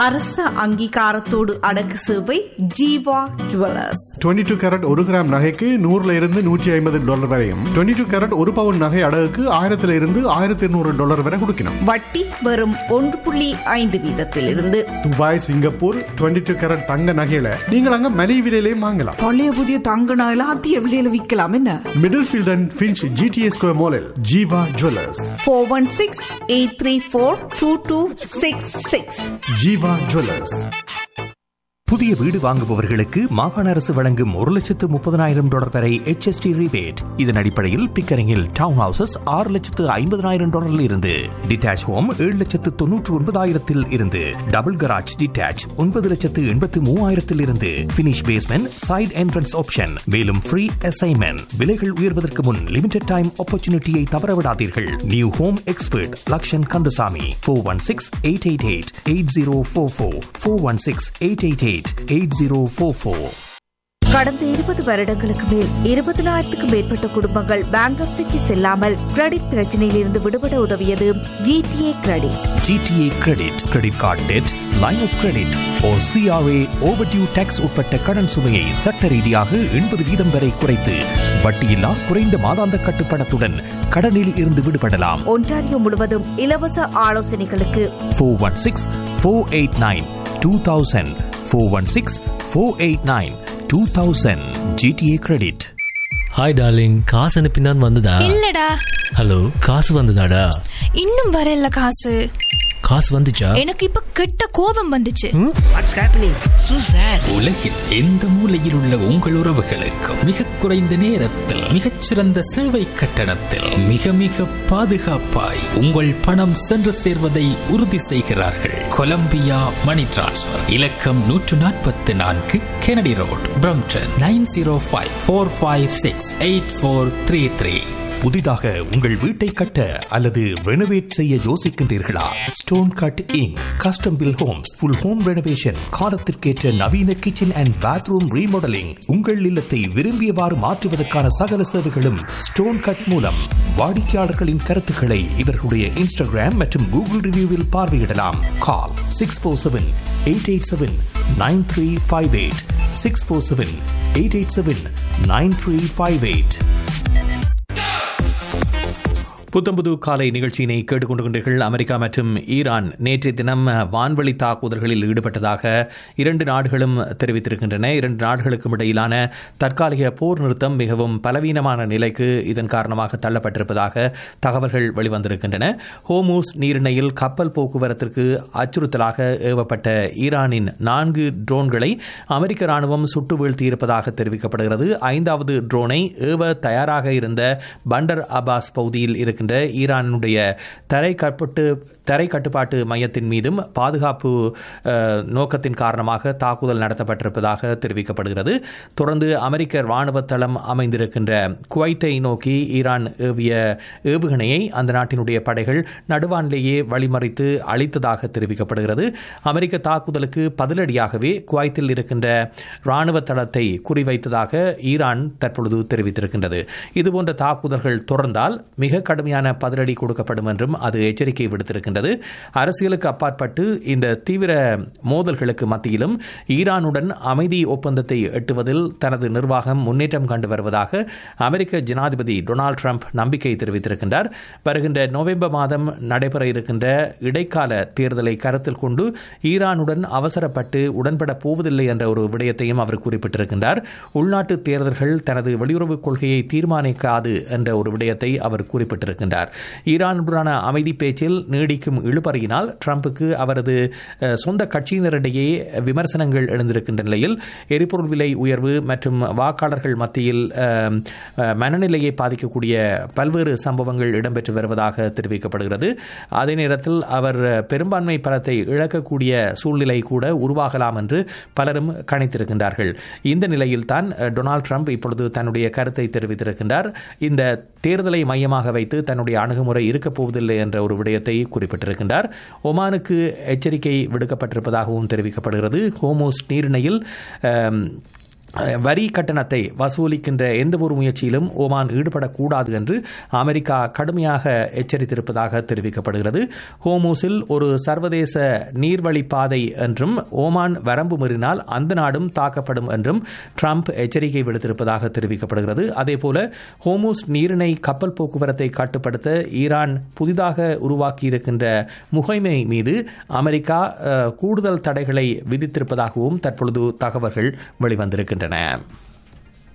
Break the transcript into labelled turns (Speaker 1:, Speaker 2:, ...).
Speaker 1: அரச அங்கீகாரத்தோடு அடக்கு சேவை ஜீவா ஜுவல்லர்ஸ்
Speaker 2: 22 டூ கேரட் ஒரு கிராம் நகைக்கு நூறுல இருந்து நூற்றி ஐம்பது டாலர் வரையும் 22 டூ கேரட் ஒரு பவுன் நகை அடகுக்கு ஆயிரத்துல இருந்து ஆயிரத்தி இருநூறு டாலர் வரை கொடுக்கணும்
Speaker 1: வட்டி வெறும் ஒன்று புள்ளி ஐந்து வீதத்திலிருந்து
Speaker 2: துபாய் சிங்கப்பூர் 22 டூ கேரட் தங்க நகையில நீங்கள் அங்க மலிவு விலையிலையும் வாங்கலாம்
Speaker 3: பழைய புதிய தங்க நகையில அதிக விலையில விற்கலாம் என்ன
Speaker 2: Middlefield and Finch GTA square மாலில் Jeeva jewellers
Speaker 1: four one six eight three four two two six six
Speaker 2: Jeeva jewellers
Speaker 4: புதிய வீடு வாங்குபவர்களுக்கு மாகாண அரசு வழங்கும் ஒரு லட்சத்து முப்பதனாயிரம் டாலர் வரை HST rebate இதன் அடிப்படையில் பிக்கரிங்கில் டவுன் ஹவுசஸ் ஆறு லட்சத்து ஐம்பதனாயிரம் டாலரில் இருந்து டிட்டாச் ஹோம் ஏழு லட்சத்து தொன்னூற்று ஒன்பதாயிரத்தில் இருந்து டபுள் கராஜ் டிட்டாச் ஒன்பது லட்சத்து எண்பத்து மூவாயிரத்தில் இருந்து finish basement side entrance option மேலும் ஃப்ரீ அசைன்மெண்ட் விலைகள் உயர்வதற்கு முன் லிமிடெட் டைம் ஆப்பர்ச்சுனிட்டியை தவறவிடாதீர்கள் new home expert Lakshan Kandasamy four one six eight eight eight eight zero four four four one six eight eight eight eight zero four four
Speaker 5: கடந்த இருபது வருடங்களுக்கு மேல் இருபதனாயிரத்துக்கும் மேற்பட்ட குடும்பங்கள் பேங்க்ரப்சிக்கு செல்லாமல் கிரெடிட் பிரச்சனையில் இருந்து விடுபட உதவியது GTA credit
Speaker 4: GTA credit credit card debt line of credit or CRA overdue tax உட்பட்ட கடன் சுமையை சட்ட ரீதியாக எண்பது வீதம் வரை குறைத்து வட்டியில்லா குறைந்த மாதாந்த கட்டுப்பணத்துடன் கடனில் இருந்து விடுபடலாம்
Speaker 5: ஒன்டாரியோ முழுவதும் இலவச ஆலோசனைகளுக்கு
Speaker 4: four one six four eight nine two thousand four one six four eight nine two thousand GTA credit
Speaker 6: hi darling காசு அனுப்பினான் வந்ததா
Speaker 7: இல்லடா
Speaker 6: ஹலோ காசு வந்ததாடா
Speaker 7: இன்னும் வரல காசு
Speaker 6: காசு வந்துச்சா
Speaker 7: எனக்கு இப்ப கெட்ட கோபம் வந்துச்சு
Speaker 3: வாட்ஸ் ஹேப்பனிங் சூ சார்
Speaker 8: உலகில் எந்த மூலையில் உள்ள உங்கள் உறவுகளுக்கும் மிக குறைந்த நேரத்தில் மிகச்சிறந்த சேவை கட்டணத்தில் மிக மிக பாதுகாப்பாய் உங்கள் பணம் சென்று சேர்வதை உறுதி செய்கிறார்கள் கொலம்பியா மணி டிரான்ஸ்ஃபர் இலக்கம் நூற்று நாற்பத்தி நான்கு Kennedy road Brampton nine zero five four five six eight four three three
Speaker 4: புதிதாக உங்கள் வீட்டை கட்ட அல்லது ரெனோவேட் செய்ய யோசிக்கின்றீர்களா stone cut inc custom build homes full home renovation காலத்திற்கேற்ற நவீன கிச்சன் அண்ட் பாத்ரூம் ரீமாடலிங் உங்கள் இல்லத்தை விரும்பியவாறு மாற்றுவதற்கான சகல சேவைகளும் ஸ்டோன் கட் மூலம் வாடிக்கையாளர்களின் கருத்துக்களை இவர்களுடைய இன்ஸ்டாகிராம் மற்றும் கூகுள் ரிவ்யூவில் பார்வையிடலாம் call six four seven eight eight seven nine three five eight six four seven eight eight seven nine three five eight புத்தம்புது காலை நிகழ்ச்சியினை கேட்டுக்கொண்டிருக்கின்றீர்கள் அமெரிக்கா மற்றும் ஈரான் நேற்றைய தினம் வான்வழி தாக்குதல்களில் ஈடுபட்டதாக இரண்டு நாடுகளும் தெரிவித்திருக்கின்றன இரண்டு நாடுகளுக்கும் இடையிலான தற்காலிக போர் நிறுத்தம் மிகவும் பலவீனமான நிலைக்கு இதன் காரணமாக தள்ளப்பட்டிருப்பதாக தகவல்கள் வெளிவந்திருக்கின்றன ஹோமூஸ் நீரிணையில் கப்பல் போக்குவரத்திற்கு அச்சுறுத்தலாக ஏவப்பட்ட ஈரானின் நான்கு ட்ரோன்களை அமெரிக்க ராணுவம் சுட்டு வீழ்த்தியிருப்பதாக தெரிவிக்கப்படுகிறது ஐந்தாவது ட்ரோனை ஏவ தயாராக இருந்த பண்டர் அபாஸ் பகுதியில் இருக்கின்ற ஈரானுடைய தரை கட்டுப்பாட்டு தரை கட்டுப்பாட்டு மையத்தின் மீதும் பாதுகாப்பு அஹ், நோக்கத்தின் காரணமாக தாக்குதல் நடத்தப்பட்டிருப்பதாக தெரிவிக்கப்படுகிறது தொடர்ந்து அமெரிக்க ராணுவ தளம் அமைந்திருக்கின்ற குவைத்தை நோக்கி ஈரான் ஏவிய ஏவுகணையை அந்த நாட்டினுடைய படைகள் நடுவானிலேயே வழிமறித்து அழித்ததாக தெரிவிக்கப்படுகிறது அமெரிக்க தாக்குதலுக்கு பதிலடியாகவே குவைத்தில் இருக்கின்ற ராணுவ தளத்தை குறிவைத்ததாக ஈரான் தற்பொழுது தெரிவித்திருக்கின்றது இதுபோன்ற தாக்குதல்கள் தொடர்ந்தால் மிக கடுமையான பதிலடி கொடுக்கப்படும் என்றும் அது எச்சரிக்கை விடுத்திருக்கின்றது அரசியலுக்கு அப்பாற்பட்டு இந்த தீவிர மோதல்களுக்கு மத்தியிலும் ஈரானுடன் அமைதி ஒப்பந்தத்தை எட்டுவதில் தனது நிர்வாகம் முன்னேற்றம் கண்டு வருவதாக அமெரிக்க ஜனாதிபதி டொனால்டு ட்ரம்ப் நம்பிக்கை தெரிவித்திருக்கின்றார் வருகின்ற நவம்பர் மாதம் நடைபெற இருக்கின்ற இடைக்கால தேர்தலை கருத்தில் கொண்டு ஈரானுடன் அவசரப்பட்டு உடன்பட போவதில்லை என்ற ஒரு விடயத்தையும் அவர் குறிப்பிட்டிருக்கின்றார் உள்நாட்டு தேர்தல்கள் தனது வெளியுறவு கொள்கையை தீர்மானிக்காது என்ற ஒரு விடயத்தை அவர் குறிப்பிட்டிருக்கின்றார் ஈரானுடனான அமைதி பேச்சில் நீடிக்கும் இழுபறியினால் ட்ரம்புக்கு அவரது அஹ், சொந்த கட்சியினரிடையே விமர்சனங்கள் எழுந்திருக்கின்ற நிலையில் எரிபொருள் விலை உயர்வு மற்றும் வாக்காளர்கள் மத்தியில் அஹ், அஹ், மனநிலையை பாதிக்கக்கூடிய பல்வேறு சம்பவங்கள் இடம்பெற்று வருவதாக தெரிவிக்கப்படுகிறது அதே நேரத்தில் அவர் பெரும்பான்மை பலத்தை இழக்கக்கூடிய சூழ்நிலை கூட உருவாகலாம் என்று பலரும் கணித்திருக்கின்றார்கள் இந்த நிலையில்தான் அஹ், டொனால்ட் ட்ரம்ப் இப்பொழுது தன்னுடைய கருத்தை தெரிவித்திருக்கின்றார் இந்த தேர்தலை மையமாக வைத்து தன்னுடைய அணுகுமுறை இருக்கப் போவதில்லை என்ற ஒரு விடயத்தை குறிப்பிட்டிருக்கின்றார் ஒமானுக்கு எச்சரிக்கை விடுக்கப்பட்டிருப்பதாகவும் தெரிவிக்கப்படுகிறது ஹோமோஸ் நீரிணையில் அம், அஹ், வரி கட்டணத்தை வசூலிக்கின்ற எந்த ஒரு முயற்சியிலும் ஓமான் ஈடுபடக்கூடாது என்று அமெரிக்கா கடுமையாக எச்சரித்திருப்பதாக தெரிவிக்கப்படுகிறது ஹோமூஸில் ஒரு சர்வதேச நீர்வழிப்பாதை என்றும் ஓமான் வரம்பு மீறினால் அந்த நாடும் தாக்கப்படும் என்றும் ட்ரம்ப் எச்சரிக்கை விடுத்திருப்பதாக தெரிவிக்கப்படுகிறது அதேபோல ஹோமூஸ் நீரிணை கப்பல் போக்குவரத்தை கட்டுப்படுத்த ஈரான் புதிதாக உருவாக்கியிருக்கின்ற முகைமை மீது அமெரிக்கா அஹ், கூடுதல் தடைகளை விதித்திருப்பதாகவும் தற்பொழுது தகவல்கள் வெளிவந்திருக்கின்றன